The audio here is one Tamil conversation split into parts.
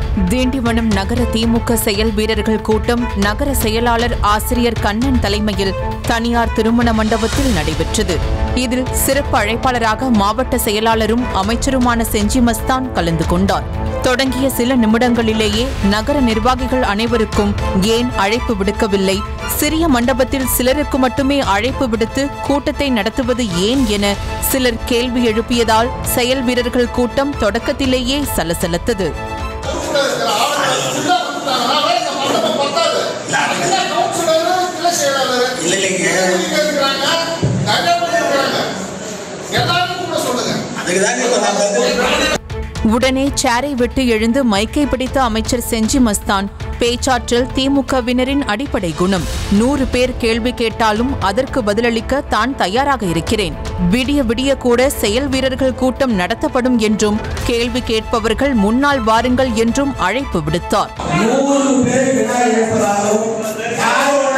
திண்டிவனம் நகர திமுக செயல் வீரர்கள் கூட்டம் நகர செயலாளர் ஆசிரியர் கண்ணன் தலைமையில் தனியார் திருமண மண்டபத்தில் நடைபெற்றது இதில் சிறப்பு அழைப்பாளராக மாவட்ட செயலாளரும் அமைச்சருமான செஞ்சி மஸ்தான் கலந்து கொண்டார் தொடங்கிய சில நிமிடங்களிலேயே நகர நிர்வாகிகள் அனைவருக்கும் ஏன் அழைப்பு விடுக்கவில்லை சிறிய மண்டபத்தில் சிலருக்கு மட்டுமே அழைப்பு விடுத்து கூட்டத்தை நடத்துவது ஏன் என சிலர் கேள்வி எழுப்பியதால் செயல் வீரர்கள் கூட்டம் தொடக்கத்திலேயே சலசலத்தது ஊருக்குள்ள இருக்கிற ஆளுங்க ஃபுல்லா வந்துட்டாங்கன்னா இந்த மண்டபம் பத்தாது என்ன கவுன்சிலர் கிளை செயலாளர் இல்ல இல்லைங்க இங்க இருக்கிறாங்க நிறைய பேர் இருக்கிறாங்க எல்லாரும் கூட சொல்லுங்க அதுக்கு தாங்க இப்போ நான் வந்து உடனே சேரை விட்டு எழுந்து மைக்கை பிடித்த அமைச்சர் செஞ்சி மஸ்தான் பேச்சாற்றல் திமுகவினரின் அடிப்படை குணம் நூறு பேர் கேள்வி கேட்டாலும் அதற்கு பதிலளிக்க தான் தயாராக இருக்கிறேன் விடிய விடிய கூட செயல் வீரர்கள் கூட்டம் நடத்தப்படும் என்றும் கேள்வி கேட்பவர்கள் முன்னால் வாருங்கள் என்றும் அழைப்பு விடுத்தார் நூறு பேர் வினா எழுப்பதாலும் யாரோட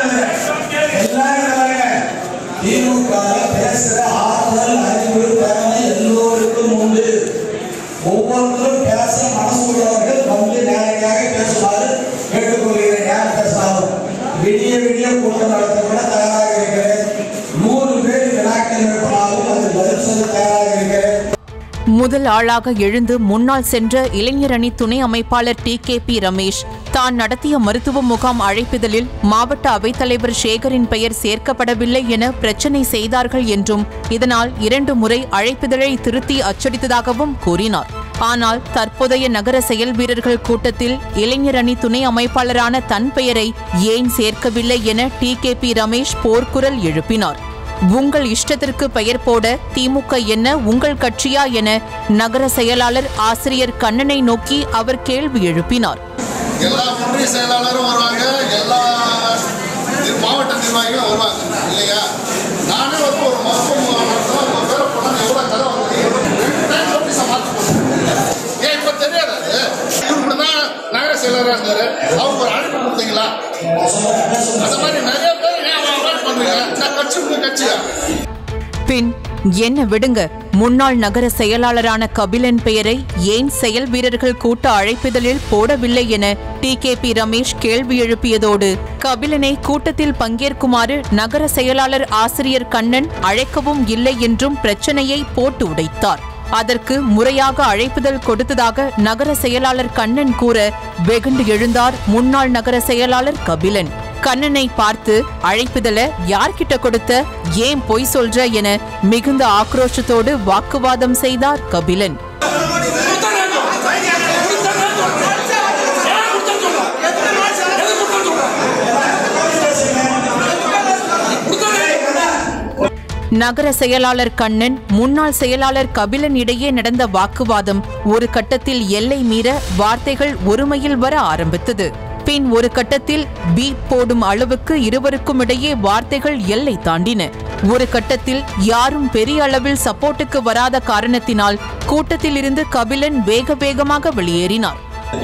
எல்லாரும் திமுக பேசுற ஆறுதல் அறிவு திறமை எல்லோருக்கும் உண்டு ஒவ்வொருத்தரும் பேச மனசு உள்ளவர்கள் வந்து நேரடியாக பேசுமாறு கேட்டுக்கொள்கிறேன் யார் பேசினாலும் விடிய விடிய கூட்டம் நடத்த கூட தயாராக இருக்கிறேன் நூறு பேர் வினாக்கள் எழுப்பினாலும் அது பதில் சொல்ல தயாராக இருக்கிறேன் முதல் ஆளாக எழுந்து முன்னால் சென்ற இளைஞர் அணி துணை அமைப்பாளர் டி கே பி ரமேஷ் தான் நடத்திய மருத்துவ முகாம் அழைப்பிதழில் மாவட்ட அவைத்தலைவர் சேகரின் பெயர் சேர்க்கப்படவில்லை என பிரச்சனை செய்தார்கள் என்றும் இதனால் இரண்டு முறை அழைப்பிதழை திருத்தி அச்சடித்ததாகவும் கூறினார் ஆனால் தற்போதைய நகர செயல் வீரர்கள் கூட்டத்தில் இளைஞர் அணி துணை அமைப்பாளரான தன் பெயரை ஏன் சேர்க்கவில்லை என டி கே பி ரமேஷ் போர்க்குரல் எழுப்பினார் உங்கள் இஷ்டத்திற்கு பெயர் போட திமுக என்ன உங்கள் கட்சியா என நகர செயலாளர் ஆசிரியர் கண்ணனை நோக்கி அவர் கேள்வி எழுப்பினார் எல்லா ஒன்றிய செயலாளரும் வருவாங்க எல்லா நிர்- மாவட்ட நிர்வாகிகளும் வருவாங்க இல்லையா நானே வந்து ஒரு மருத்துவ முகாம் நடத்தினா உங்க பேரை போனா எவ்வளோ கதை வந்து ரெண்டு டைம் நோட்டீஸை மாற்றி போட்டுருக்கீங்க. ஏன் இப்போ தெரியாது அது இவரு தான் நகர செயலராக இருந்தாரு அவங்க ஒரு அழைப்பு கொடுத்தீங்களா அந்த மாதிரி நிறைய பேர் ஏன் அவாய்ட் பண்றீங்க நான் கட்சி உங்க கட்சியா பின் என்ன விடுங்க முன்னாள் நகர செயலாளரான கபிலன் பெயரை ஏன் செயல் வீரர்கள் கூட்ட அழைப்பிதழில் போடவில்லை என டி கே பி ரமேஷ் கேள்வி எழுப்பியதோடு கபிலனை கூட்டத்தில் பங்கேற்குமாறு நகர செயலாளர் ஆசிரியர் கண்ணன் அழைக்கவும் இல்லை என்றும் பிரச்சனையை போட்டு உடைத்தார் அதற்கு முறையாக அழைப்புதல் கொடுத்ததாக நகர செயலாளர் கண்ணன் கூற வெகுண்டு எழுந்தார் முன்னாள் நகர செயலாளர் கபிலன் கண்ணனை பார்த்து அழைப்புதல யார்கிட்ட கொடுத்த ஏன் பொய் சொல்ற என மிகுந்த ஆக்ரோஷத்தோடு வாக்குவாதம் செய்தார் கபிலன் நகர செயலாளர் கண்ணன் முன்னாள் செயலாளர் கபிலன் இடையே நடந்த வாக்குவாதம் ஒரு கட்டத்தில் எல்லை மீற வார்த்தைகள் ஒருமையில் வர ஆரம்பித்தது பின் ஒரு கட்டத்தில் பீப் போடும் அளவுக்கு இருவருக்கும் இடையே வார்த்தைகள் எல்லை தாண்டின ஒரு கட்டத்தில் யாரும் பெரிய அளவில் சப்போர்ட்டுக்கு வராத காரணத்தினால் கூட்டத்தில் இருந்து கபிலன் வேக வேகமாக வெளியேறினார்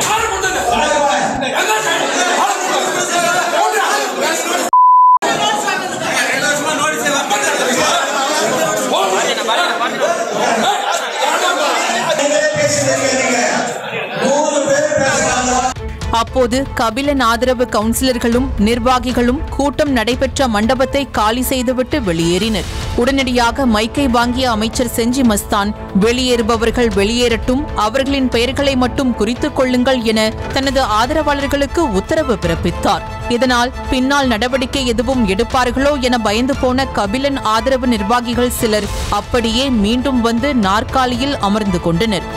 நூறு பேர் பேசுறாங்க அப்போது கபிலன் ஆதரவு கவுன்சிலர்களும் நிர்வாகிகளும் கூட்டம் நடைபெற்ற மண்டபத்தை காலி செய்துவிட்டு வெளியேறினர் உடனடியாக மைக்கை வாங்கிய அமைச்சர் செஞ்சி மஸ்தான் வெளியேறுபவர்கள் வெளியேறட்டும் அவர்களின் பெயர்களை மட்டும் குறித்துக் கொள்ளுங்கள் என தனது ஆதரவாளர்களுக்கு உத்தரவு பிறப்பித்தார் இதனால் பின்னால் நடவடிக்கை எதுவும் எடுப்பார்களோ என பயந்து போன கபிலன் ஆதரவு நிர்வாகிகள் சிலர் அப்படியே மீண்டும் வந்து நாற்காலியில் அமர்ந்து கொண்டனர்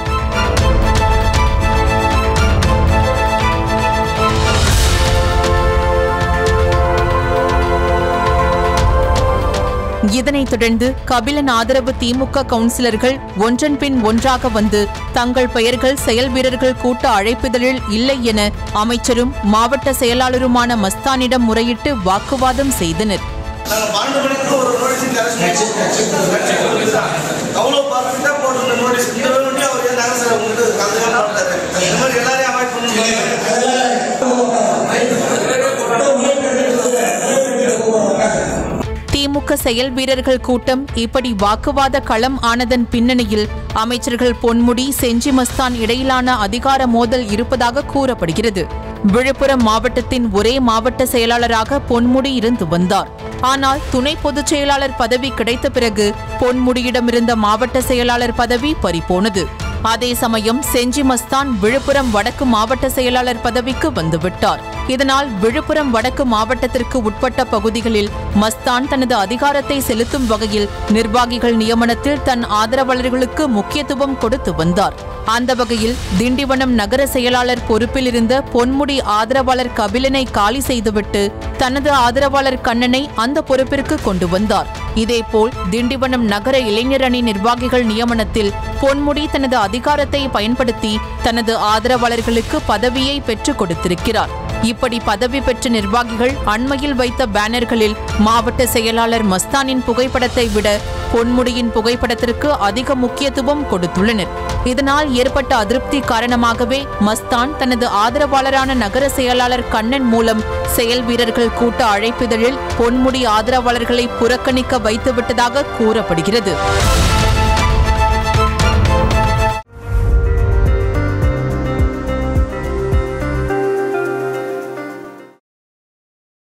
இதனைத் தொடர்ந்து கபிலன் ஆதரவு திமுக கவுன்சிலர்கள் ஒன்றன் பின் ஒன்றாக வந்து தங்கள் பெயர்கள் செயல் வீரர்கள் கூட்ட அழைப்பிதழில் இல்லை என அமைச்சரும் மாவட்ட செயலாளருமான மஸ்தானிடம் முறையிட்டு வாக்குவாதம் செய்தனர் நாங்கள் பன்னெண்டு மணிக்கு ஒரு நோட்டீஸ் அவ்வளோ பர்ஃபெக்டாக போட்டு நோட்டீஸ் இந்த வேணும்னே அவர் ஏன் நகர சார் உங்களுக்கு கலந்து மாட்டாரு இந்த மாதிரி எல்லாரையும் அவாய்ட் பண்ணுங்க திமுக செயல் வீரர்கள் கூட்டம் இப்படி வாக்குவாத களம் ஆனதன் பின்னணியில் அமைச்சர்கள் பொன்முடி செஞ்சி மஸ்தான் இடையிலான அதிகார மோதல் இருப்பதாக கூறப்படுகிறது விழுப்புரம் மாவட்டத்தின் ஒரே மாவட்ட செயலாளராக பொன்முடி இருந்து வந்தார் ஆனால் துணை பொதுச் செயலாளர் பதவி கிடைத்த பிறகு பொன்முடியிடமிருந்த மாவட்ட செயலாளர் பதவி பறிபோனது அதே சமயம் செஞ்சி மஸ்தான் விழுப்புரம் வடக்கு மாவட்ட செயலாளர் பதவிக்கு வந்துவிட்டார் இதனால் விழுப்புரம் வடக்கு மாவட்டத்திற்கு உட்பட்ட பகுதிகளில் மஸ்தான் தனது அதிகாரத்தை செலுத்தும் வகையில் நிர்வாகிகள் நியமனத்தில் தன் ஆதரவாளர்களுக்கு முக்கியத்துவம் கொடுத்து வந்தார் அந்த வகையில் திண்டிவனம் நகர செயலாளர் பொறுப்பில் இருந்த பொன்முடி ஆதரவாளர் கபிலனை காலி செய்துவிட்டு தனது ஆதரவாளர் கண்ணனை அந்த பொறுப்பிற்கு கொண்டு வந்தார் இதேபோல் திண்டிவனம் நகர இளைஞர் அணி நிர்வாகிகள் நியமனத்தில் பொன்முடி தனது அதிகாரத்தை பயன்படுத்தி தனது ஆதரவாளர்களுக்கு பதவியை பெற்றுக் கொடுத்திருக்கிறார் இப்படி பதவி பெற்ற நிர்வாகிகள் அண்மையில் வைத்த பேனர்களில் மாவட்ட செயலாளர் மஸ்தானின் புகைப்படத்தை விட பொன்முடியின் புகைப்படத்திற்கு அதிக முக்கியத்துவம் கொடுத்துள்ளனர் இதனால் ஏற்பட்ட அதிருப்தி காரணமாகவே மஸ்தான் தனது ஆதரவாளரான நகர செயலாளர் கண்ணன் மூலம் செயல் வீரர்கள் கூட்ட அழைப்பிதழில் பொன்முடி ஆதரவாளர்களை புறக்கணிக்க வைத்துவிட்டதாக கூறப்படுகிறது